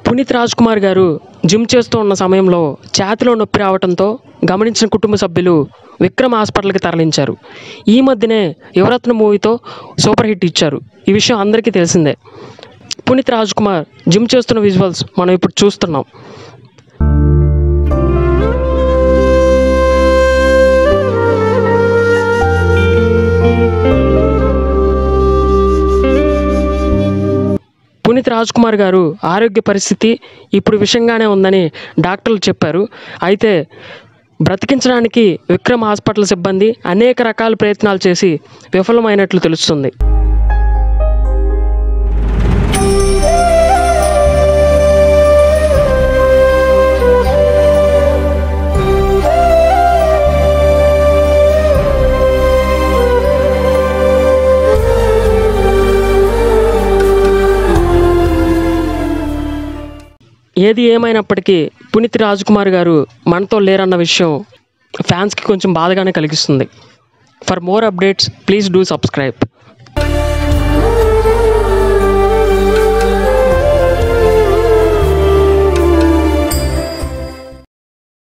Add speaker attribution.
Speaker 1: పునీత్ రాజ్ కుమార్ గారు జిమ్ చేస్తూ ఉన్న సమయంలో ఛాతిలో నొప్పి రావడంతో గమనించిన కుటుంబ సభ్యులు విక్రమ్ హాస్పిటల్కి తరలించారు ఈ మధ్యనే యువరత్న మూవీతో సూపర్ హిట్ ఇచ్చారు ఈ విషయం అందరికీ తెలిసిందే పునీత్ రాజ్ కుమార్ జిమ్ చేస్తున్న విజువల్స్ మనం ఇప్పుడు చూస్తున్నాం పునీత్ రాజ్ కుమార్ గారు ఆరోగ్య పరిస్థితి ఇప్పుడు విషంగానే ఉందని డాక్టర్లు చెప్పారు అయితే బ్రతికించడానికి విక్రమ్ హాస్పిటల్ సిబ్బంది అనేక రకాల ప్రయత్నాలు చేసి విఫలమైనట్లు తెలుస్తుంది ఏది ఏమైనప్పటికీ పునీత్ రాజ్ కుమార్ గారు మనతో లేరన్న విషయం ఫ్యాన్స్కి కొంచెం బాధగానే కలిగిస్తుంది for more updates please do subscribe